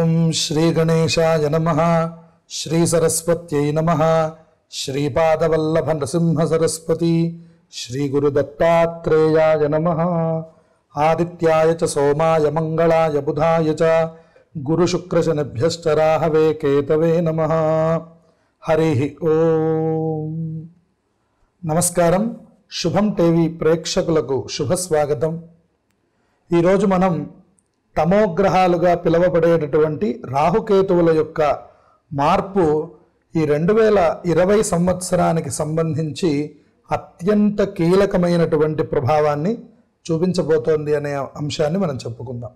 ఓం శ్రీ గణేశాయ నమ శ్రీ సరస్వత్యై నమ శ్రీపాదవల్లభ నృసింహ సరస్వతి శ్రీ గురు దత్తాత్రేయాయ నమ ఆదిత్యాయ చ సోమాయ మంగళాయ బుధాయ చ గురు శుక్రశనభ్యశ్చ రాహవే కేతవే నమ హరి ఓం నమస్కారం శుభం టీవీ ప్రేక్షకులకు శుభ స్వాగతం ఈరోజు మనం తమోగ్రహాలుగా పిలువబడేటటువంటి రాహుకేతువుల యొక్క మార్పు ఈ రెండు వేల ఇరవై సంవత్సరానికి సంబంధించి అత్యంత కీలకమైనటువంటి ప్రభావాన్ని చూపించబోతోంది అనే అంశాన్ని మనం చెప్పుకుందాం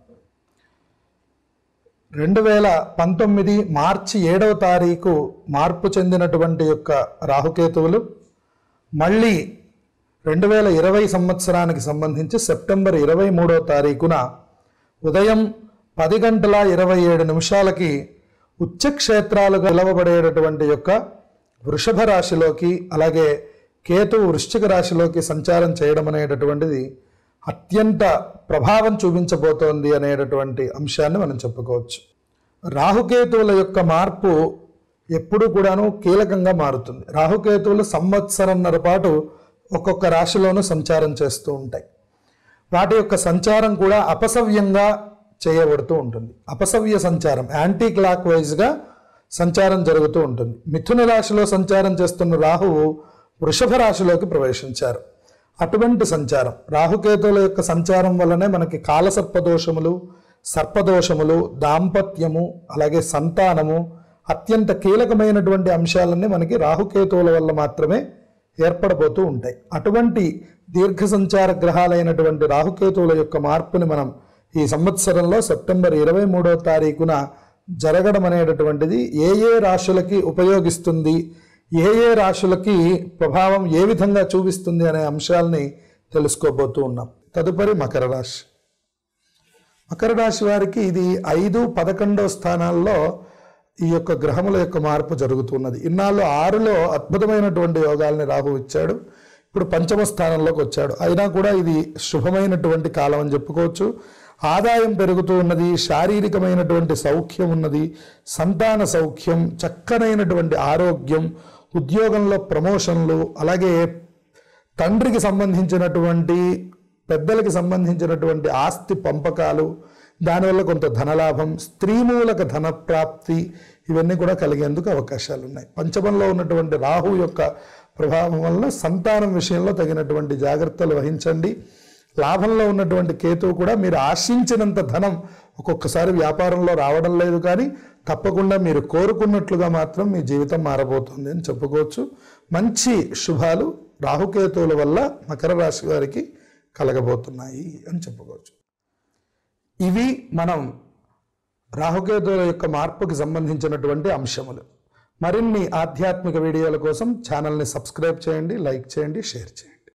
రెండు వేల పంతొమ్మిది మార్చి ఏడవ తారీఖు మార్పు చెందినటువంటి యొక్క రాహుకేతువులు మళ్ళీ రెండు వేల ఇరవై సంవత్సరానికి సంబంధించి సెప్టెంబర్ ఇరవై మూడో తారీఖున ఉదయం పది గంటల ఇరవై ఏడు నిమిషాలకి ఉచ్చక్షేత్రాలుగా పిలువబడేటటువంటి యొక్క వృషభ రాశిలోకి అలాగే కేతువు వృశ్చిక రాశిలోకి సంచారం చేయడం అనేటటువంటిది అత్యంత ప్రభావం చూపించబోతోంది అనేటటువంటి అంశాన్ని మనం చెప్పుకోవచ్చు రాహుకేతువుల యొక్క మార్పు ఎప్పుడు కూడాను కీలకంగా మారుతుంది రాహుకేతువులు సంవత్సరంన్నర పాటు ఒక్కొక్క రాశిలోనూ సంచారం చేస్తూ ఉంటాయి వాటి యొక్క సంచారం కూడా అపసవ్యంగా చేయబడుతూ ఉంటుంది అపసవ్య సంచారం యాంటీ క్లాక్ వైజ్గా సంచారం జరుగుతూ ఉంటుంది మిథున రాశిలో సంచారం చేస్తున్న రాహువు వృషభ రాశిలోకి ప్రవేశించారు అటువంటి సంచారం రాహుకేతువుల యొక్క సంచారం వల్లనే మనకి కాలసర్పదోషములు సర్పదోషములు దాంపత్యము అలాగే సంతానము అత్యంత కీలకమైనటువంటి అంశాలన్నీ మనకి రాహుకేతువుల వల్ల మాత్రమే ఏర్పడబోతూ ఉంటాయి అటువంటి దీర్ఘ సంచార గ్రహాలైనటువంటి రాహుకేతువుల యొక్క మార్పుని మనం ఈ సంవత్సరంలో సెప్టెంబర్ ఇరవై మూడో తారీఖున జరగడం అనేటటువంటిది ఏ ఏ రాశులకి ఉపయోగిస్తుంది ఏ ఏ రాశులకి ప్రభావం ఏ విధంగా చూపిస్తుంది అనే అంశాలని తెలుసుకోబోతూ ఉన్నాం తదుపరి మకర రాశి మకర రాశి వారికి ఇది ఐదు పదకొండో స్థానాల్లో ఈ యొక్క గ్రహముల యొక్క మార్పు జరుగుతున్నది ఇన్నాళ్ళు ఆరులో అద్భుతమైనటువంటి యోగాల్ని రాహు ఇచ్చాడు ఇప్పుడు పంచమ స్థానంలోకి వచ్చాడు అయినా కూడా ఇది శుభమైనటువంటి కాలం అని చెప్పుకోవచ్చు ఆదాయం పెరుగుతూ ఉన్నది శారీరకమైనటువంటి సౌఖ్యం ఉన్నది సంతాన సౌఖ్యం చక్కనైనటువంటి ఆరోగ్యం ఉద్యోగంలో ప్రమోషన్లు అలాగే తండ్రికి సంబంధించినటువంటి పెద్దలకి సంబంధించినటువంటి ఆస్తి పంపకాలు దానివల్ల కొంత ధనలాభం స్త్రీమూలక ధన ప్రాప్తి ఇవన్నీ కూడా కలిగేందుకు అవకాశాలు ఉన్నాయి పంచమంలో ఉన్నటువంటి రాహు యొక్క ప్రభావం వల్ల సంతానం విషయంలో తగినటువంటి జాగ్రత్తలు వహించండి లాభంలో ఉన్నటువంటి కేతువు కూడా మీరు ఆశించినంత ధనం ఒక్కొక్కసారి వ్యాపారంలో రావడం లేదు కానీ తప్పకుండా మీరు కోరుకున్నట్లుగా మాత్రం మీ జీవితం మారబోతుంది అని చెప్పుకోవచ్చు మంచి శుభాలు రాహుకేతువుల వల్ల మకర రాశి వారికి కలగబోతున్నాయి అని చెప్పుకోవచ్చు ఇవి మనం రాహుకేతువుల యొక్క మార్పుకి సంబంధించినటువంటి అంశములు మరిన్ని ఆధ్యాత్మిక వీడియోల కోసం ఛానల్ని సబ్స్క్రైబ్ చేయండి లైక్ చేయండి షేర్ చేయండి